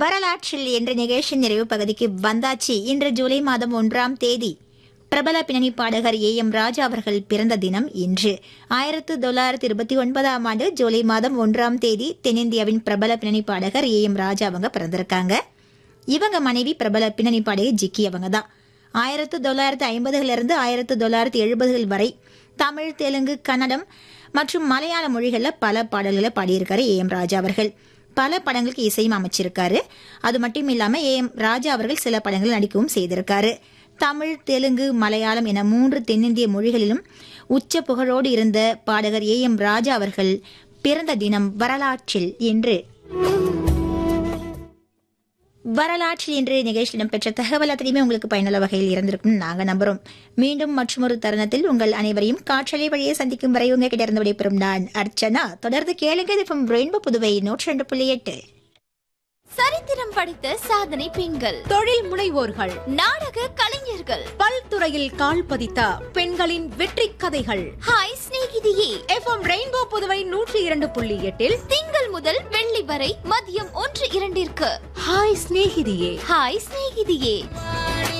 வரலாற்றில் என்ற நிகழ்ச்சி நிறைவு பகுதிக்கு வந்தாச்சு இன்று ஜூலை மாதம் ஒன்றாம் தேதி பிரபல பின்னணி பாடகர் ஏ எம் ராஜா அவர்கள் பிறந்த தினம் இன்று ஆயிரத்து தொள்ளாயிரத்தி இருபத்தி ஒன்பதாம் ஆண்டு ஜூலை மாதம் ஒன்றாம் தேதி தென்னிந்தியாவின் பிரபல பின்னணி பாடகர் ஏ எம் ராஜா அவங்க பிறந்திருக்காங்க இவங்க மனைவி பிரபல பின்னணி பாடகி ஜிக்கி அவங்க தான் ஆயிரத்து தொள்ளாயிரத்து ஐம்பதுல இருந்து ஆயிரத்து தொள்ளாயிரத்து எழுபதுகள் வரை தமிழ் தெலுங்கு கன்னடம் மற்றும் மலையாள மொழிகளில் பல பாடல்களை பாடியிருக்காரு ஏ எம் ராஜா அவர்கள் பல படங்களுக்கு இசையும் அமைச்சிருக்காரு அது மட்டும் இல்லாம ஏ எம் ராஜா அவர்கள் சில படங்களில் நடிக்கவும் செய்திருக்காரு தமிழ் தெலுங்கு மலையாளம் என மூன்று தென்னிந்திய மொழிகளிலும் உச்ச புகழோடு இருந்த பாடகர் ஏ எம் ராஜா அவர்கள் பிறந்த தினம் வரலாற்றில் என்று வரலாற்றில் இன்று நிகழ்ச்சி இடம்பெற்ற தகவல் அத்தனையுமே உங்களுக்கு பயனுள்ள வகையில் இருந்திருக்கும் நாங்க நம்புறோம் மீண்டும் மற்றொரு தருணத்தில் உங்கள் அனைவரையும் காற்றலை வழியே சந்திக்கும் வரை உங்ககிட்ட இருந்து விடைபெறும் நான் அர்ச்சனா தொடர்ந்து கேளுங்க இது ரெயின்போ புதுவை நூற்றி ரெண்டு புள்ளி எட்டு சரித்திரம் படைத்த சாதனை பெண்கள் தொழில் முனைவோர்கள் நாடக கலைஞர்கள் பல்துறையில் கால் பதித்த பெண்களின் வெற்றி கதைகள் ஹாய் சிநேகிதியே எஃப்எம் ரெயின்போ புதுவை நூற்றி இரண்டு புள்ளி எட்டில் திங்கள் முதல் வெள்ளி வரை மதியம் ஒன்று இரண்டிற்கு ஹாய் சிநேகிதியே ஹாய் சிநேகிதியே